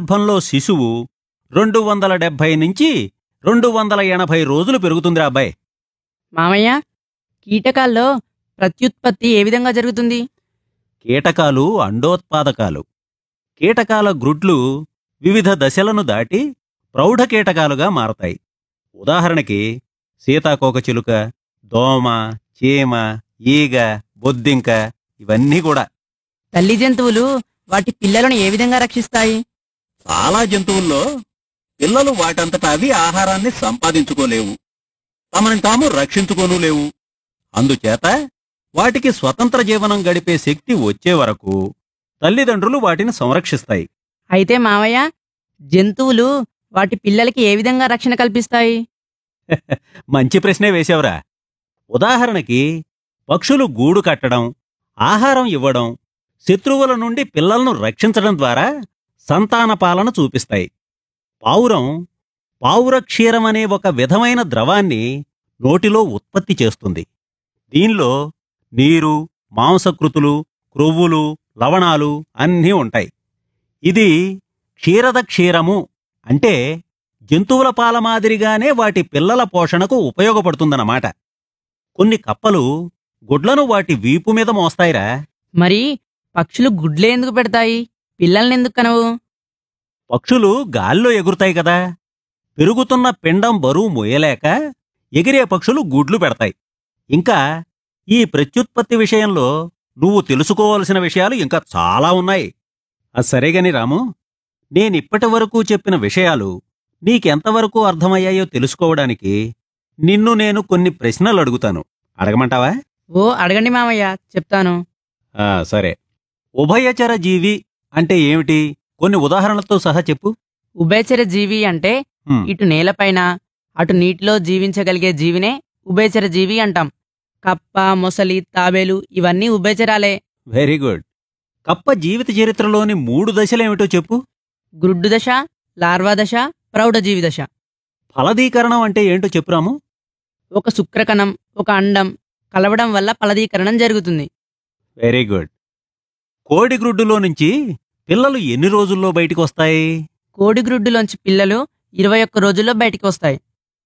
గర్భంలో శిశువు రెండు వందల డెబ్భై నుంచి రెండు వందల ఎనభై రోజులు పెరుగుతుందిరా అబ్బాయి మామయ్య కీటకాల్లో ప్రత్యుత్పత్తి ఏ విధంగా జరుగుతుంది కీటకాలు అండోత్పాదకాలు కీటకాల గ్రుడ్లు వివిధ దశలను దాటి ప్రౌఢ కీటకాలుగా మారతాయి ఉదాహరణకి సీతాకోకచిలుక దోమ చీమ ఈగ బొద్దింక ఇవన్నీ కూడా తల్లి జంతువులు వాటి పిల్లలను ఏ విధంగా రక్షిస్తాయి చాలా జంతువుల్లో పిల్లలు వాటంతట అవి ఆహారాన్ని సంపాదించుకోలేవు తమను తాము రక్షించుకోను లేవు అందుచేత వాటికి స్వతంత్ర జీవనం గడిపే శక్తి వచ్చే వరకు తల్లిదండ్రులు వాటిని సంరక్షిస్తాయి అయితే మామయ్య జంతువులు వాటి పిల్లలకి ఏ విధంగా రక్షణ కల్పిస్తాయి మంచి ప్రశ్నే వేశావురా ఉదాహరణకి పక్షులు గూడు కట్టడం ఆహారం ఇవ్వడం శత్రువుల నుండి పిల్లలను రక్షించడం ద్వారా సంతాన పాలన చూపిస్తాయి పావురం పావురక్షీరం అనే ఒక విధమైన ద్రవాన్ని నోటిలో ఉత్పత్తి చేస్తుంది దీనిలో నీరు మాంసకృతులు క్రొవ్వులు లవణాలు అన్నీ ఉంటాయి ఇది క్షీరద క్షీరము అంటే జంతువుల పాల మాదిరిగానే వాటి పిల్లల పోషణకు ఉపయోగపడుతుందన్నమాట కొన్ని కప్పలు గుడ్లను వాటి వీపు మీద మోస్తాయిరా మరి పక్షులు గుడ్లే ఎందుకు పెడతాయి పిల్లల్ని ఎందుకు కనవు పక్షులు గాల్లో ఎగురుతాయి కదా పెరుగుతున్న పిండం బరువు మోయలేక ఎగిరే పక్షులు గుడ్లు పెడతాయి ఇంకా ఈ ప్రత్యుత్పత్తి విషయంలో నువ్వు తెలుసుకోవలసిన విషయాలు ఇంకా చాలా ఉన్నాయి అది సరేగాని రాము నేనిప్పటి వరకు చెప్పిన విషయాలు నీకెంతవరకు అర్థమయ్యాయో తెలుసుకోవడానికి నిన్ను నేను కొన్ని ప్రశ్నలు అడుగుతాను అడగమంటావా ఓ అడగండి మామయ్య చెప్తాను ఆ, సరే ఉభయచర జీవి అంటే ఏమిటి కొన్ని ఉదాహరణలతో సహా చెప్పు ఉభయచర జీవి అంటే హ్మ్. ఇటు నేలపైన అటు నీటిలో జీవించగలిగే జీవినే ఉభయచర జీవి అంటాం కప్ప మొసలి తాబేలు ఇవన్నీ ఉభయచరాలే వెరీ గుడ్ కప్ప జీవిత చరిత్రలోని మూడు దశలేమిటో చెప్పు గ్రుడ్డు దశ లార్వా దశ ప్రౌఢ జీవి దశ ఫలదీకరణం అంటే ఏంటో చెప్పురాము ఒక శుక్రకణం ఒక అండం కలవడం వల్ల ఫలదీకరణం జరుగుతుంది వెరీ గుడ్ కోడి గ్రుడ్డులో నుంచి పిల్లలు ఎన్ని రోజుల్లో బయటికి వస్తాయి కోడిగ్రుడ్డులోంచి పిల్లలు ఇరవై ఒక్క రోజుల్లో బయటికి వస్తాయి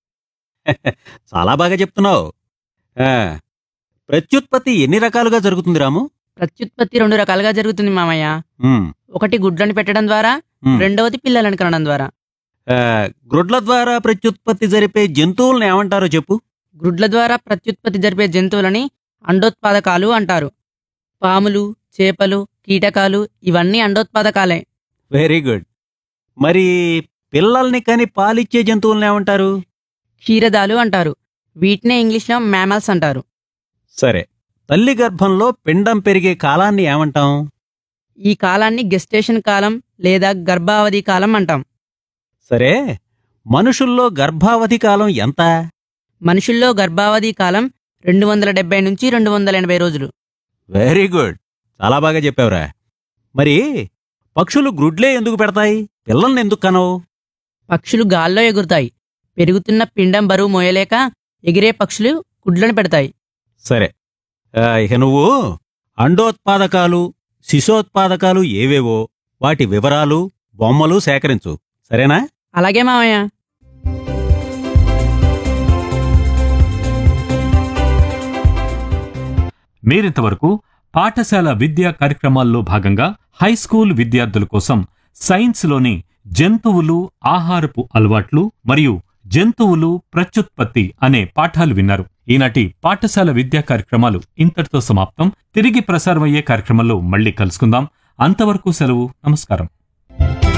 చాలా బాగా చెప్తున్నావు ఆ, ప్రత్యుత్పత్తి ఎన్ని రకాలుగా జరుగుతుంది రాము ప్రత్యుత్పత్తి రెండు రకాలుగా జరుగుతుంది మామయ్య ఉమ్, ఒకటి గుడ్లను పెట్టడం ద్వారా ఉమ్. రెండవది పిల్లలను కనడం ద్వారా ఆ, గ్రుడ్ల ద్వారా ప్రత్యుత్పత్తి జరిపే జంతువులను ఏమంటారో చెప్పు గ్రుడ్ల ద్వారా ప్రత్యుత్పత్తి జరిపే జంతువులని అండోత్పాదకాలు అంటారు పాములు చేపలు కీటకాలు ఇవన్నీ అండోత్పాదకాలే వెరీ గుడ్ మరి పిల్లల్ని కని పాలిచ్చే జంతువులను ఏమంటారు క్షీరదాలు అంటారు వీటినే ఇంగ్లీష్లో మ్యామల్స్ అంటారు సరే తల్లి గర్భంలో పిండం పెరిగే కాలాన్ని ఏమంటాం ఈ కాలాన్ని గెస్టేషన్ కాలం లేదా గర్భావధి కాలం అంటాం సరే మనుషుల్లో గర్భావధి కాలం ఎంత మనుషుల్లో గర్భావధి కాలం రెండు వందల డెబ్బై నుంచి రెండు వందల ఎనభై రోజులు వెరీ గుడ్ చాలా బాగా చెప్పావురా మరి పక్షులు గ్రుడ్లే ఎందుకు పెడతాయి పిల్లల్ని ఎందుకు కనవు పక్షులు గాల్లో ఎగురుతాయి పెరుగుతున్న పిండం బరువు మోయలేక ఎగిరే పక్షులు గుడ్లను పెడతాయి సరే ఆ, ఇక నువ్వు అండోత్పాదకాలు శిశోత్పాదకాలు ఏవేవో వాటి వివరాలు బొమ్మలు సేకరించు సరేనా అలాగే మామయ్య మీరింతవరకు పాఠశాల విద్యా కార్యక్రమాల్లో భాగంగా హై స్కూల్ విద్యార్థుల కోసం సైన్స్లోని జంతువులు ఆహారపు అలవాట్లు మరియు జంతువులు ప్రత్యుత్పత్తి అనే పాఠాలు విన్నారు ఈనాటి పాఠశాల విద్యా కార్యక్రమాలు ఇంతటితో సమాప్తం తిరిగి ప్రసారమయ్యే కార్యక్రమంలో మళ్ళీ కలుసుకుందాం అంతవరకు సెలవు నమస్కారం